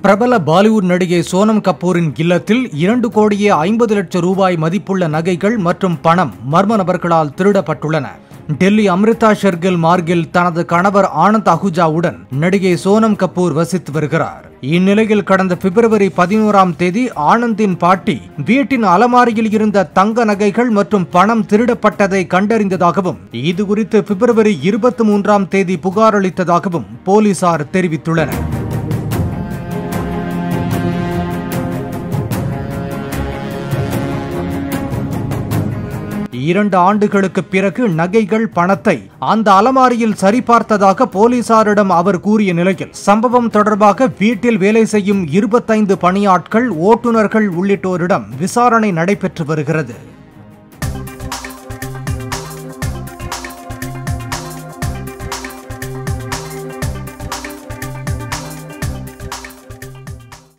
பிரபல பாலிவுட் நடிகை சோனம் கபூரின் இல்லத்தில் இரண்டு கோடியே ஐம்பது லட்சம் ரூபாய் மதிப்புள்ள நகைகள் மற்றும் பணம் மர்ம நபர்களால் திருடப்பட்டுள்ளன டெல்லி அம்ரிதா ஷெர்கில் மார்கில் தனது கணவர் ஆனந்த் அஹுஜாவுடன் நடிகை சோனம் கபூர் வசித்து வருகிறார் இந்நிலையில் கடந்த பிப்ரவரி பதினோராம் தேதி ஆனந்தின் பாட்டி வீட்டின் அலமாரியில் இருந்த தங்க நகைகள் மற்றும் பணம் திருடப்பட்டதை கண்டறிந்ததாகவும் இது குறித்து பிப்ரவரி இருபத்தி மூன்றாம் தேதி புகார் அளித்ததாகவும் போலீசார் தெரிவித்துள்ளனர் இரண்டு ஆண்டுகளுக்கு பிறகு நகைகள் பணத்தை அந்த அலமாரியில் சரிபார்த்ததாக போலீசாரிடம் அவர் கூறிய நிலையில் சம்பவம் தொடர்பாக வீட்டில் வேலை செய்யும் இருபத்தைந்து பணியாட்கள் ஓட்டுநர்கள் உள்ளிட்டோரிடம் விசாரணை நடைபெற்று வருகிறது